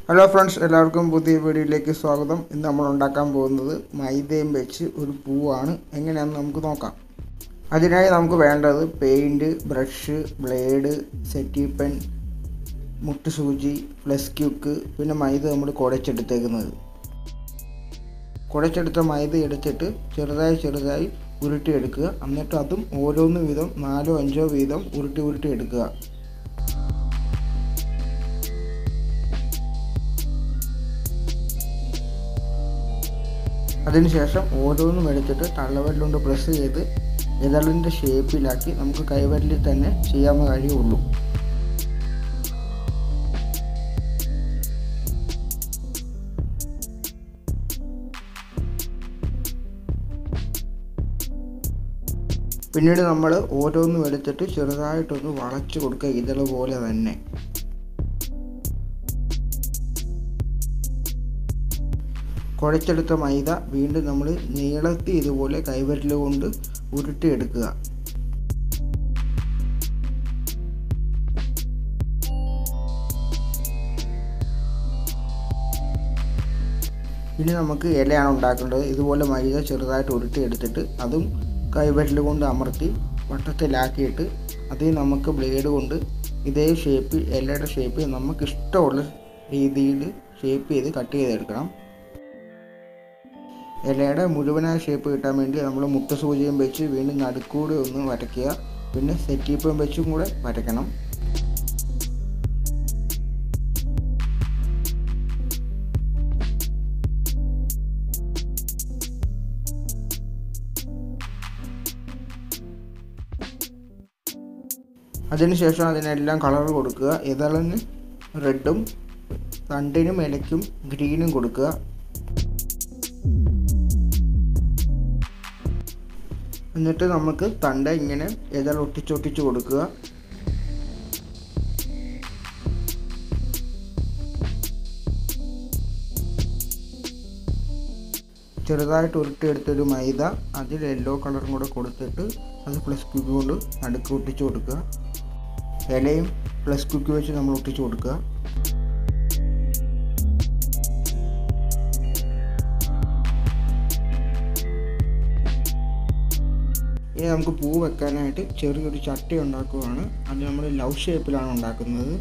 hello friends എല്ലാവർക്കും പുതിയ വീഡിയോയിലേക്ക് സ്വാഗതം ഇന്ന് നമ്മൾ ഉണ്ടാക്കാൻ പോകുന്നത് മൈദയും വെച്ച് ഒരു പൂവാണ് എങ്ങനെയാണെന്ന് നമുക്ക് നോക്കാം അതിനായി നമുക്ക് വേണ്ടത് പെയിൻറ് ബ്രഷ് ബ്ലേഡ് സെറ്റി പെൻ മുട്ടുസൂചി പ്ലസ് ക്യൂക്ക് പിന്നെ മൈദ നമ്മൾ കുഴച്ചെടുത്തേക്കുന്നത് കുഴച്ചെടുത്ത മൈദ എടുത്തിട്ട് ചെറുതായി ചെറുതായി ഉരുട്ടിയെടുക്കുക എന്നിട്ട് അതും ഓരോന്ന് വീതം നാലോ അഞ്ചോ വീതം ഉരുട്ടി ഉരുട്ടി എടുക്കുക അതിനുശേഷം ഓരോന്നും എടുത്തിട്ട് തള്ളവരലുകൊണ്ട് പ്രസ് ചെയ്ത് ഇതളിൻ്റെ ഷേപ്പിലാക്കി നമുക്ക് കൈവരലിൽ തന്നെ ചെയ്യാവുന്ന കാര്യമുള്ളൂ പിന്നീട് നമ്മൾ ഓരോന്നും എടുത്തിട്ട് ചെറുതായിട്ടൊന്ന് വളച്ചു കൊടുക്കുക ഇതള് പോലെ തന്നെ കുഴച്ചെടുത്ത മൈദ വീണ്ടും നമ്മൾ നീളത്തി ഇതുപോലെ കൈവരൽ കൊണ്ട് ഉരുട്ടിയെടുക്കുക ഇനി നമുക്ക് ഇലയാണ് ഉണ്ടാക്കേണ്ടത് ഇതുപോലെ മൈദ ചെറുതായിട്ട് ഉരുട്ടിയെടുത്തിട്ട് അതും കൈവരൽ കൊണ്ട് അമർത്തി വട്ടത്തിലാക്കിയിട്ട് അതിൽ നമുക്ക് ബ്ലേഡ് കൊണ്ട് ഇതേ ഷേപ്പ് ഇലയുടെ ഷേപ്പ് നമുക്ക് ഇഷ്ടമുള്ള രീതിയിൽ ഷേപ്പ് ചെയ്ത് കട്ട് ചെയ്തെടുക്കണം ഇലയുടെ മുഴുവനായ ഷേപ്പ് കിട്ടാൻ വേണ്ടി നമ്മൾ മുട്ട സൂചിയും വെച്ച് വീണ്ടും നടുക്കൂടെ ഒന്ന് വരയ്ക്കുക പിന്നെ സെറ്റീപ്പും വെച്ചും കൂടെ വരയ്ക്കണം അതിനുശേഷം അതിനെല്ലാം കളർ കൊടുക്കുക ഇതളിന് റെഡും തണ്ടിനും ഇലയ്ക്കും ഗ്രീനും കൊടുക്കുക എന്നിട്ട് നമുക്ക് തണ്ട ഇങ്ങനെ ഇതൾ ഒട്ടിച്ചൊട്ടിച്ച് കൊടുക്കുക ചെറുതായിട്ട് ഉരുട്ടിയെടുത്തൊരു മൈദ അതിൽ യെല്ലോ കളറും കൂടെ കൊടുത്തിട്ട് അത് പ്ലസ് കുക്ക് കൊണ്ട് നടുക്ക് ഒട്ടിച്ച് കൊടുക്കുക ഇലയും പ്ലസ് കുക്ക് വെച്ച് നമ്മൾ ഒട്ടിച്ച് കൊടുക്കുക ഇനി നമുക്ക് പൂ വെക്കാനായിട്ട് ചെറിയൊരു ചട്ടി ഉണ്ടാക്കുകയാണ് അത് നമ്മൾ ലവ് ഷേപ്പിലാണ് ഉണ്ടാക്കുന്നത്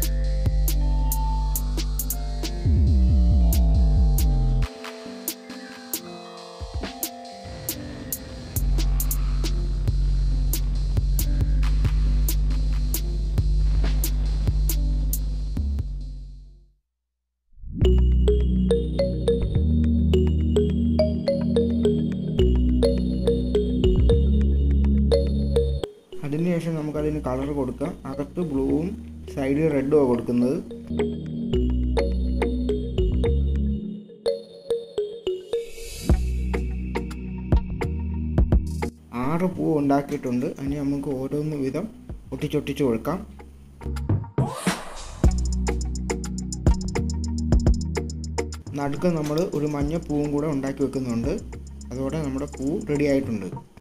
അതിനുശേഷം നമുക്കതിന് കളർ കൊടുക്കാം അകത്ത് ബ്ലൂവും സൈഡിൽ റെഡുമാണ് കൊടുക്കുന്നത് ആറ് പൂ ഉണ്ടാക്കിയിട്ടുണ്ട് അതിന് നമുക്ക് ഓരോന്ന് വിധം ഒട്ടിച്ചൊട്ടിച്ച് കൊടുക്കാം നടുക്ക് നമ്മൾ ഒരു മഞ്ഞ പൂവും കൂടെ ഉണ്ടാക്കി വെക്കുന്നുണ്ട് അതോടെ നമ്മുടെ പൂ റെഡി ആയിട്ടുണ്ട്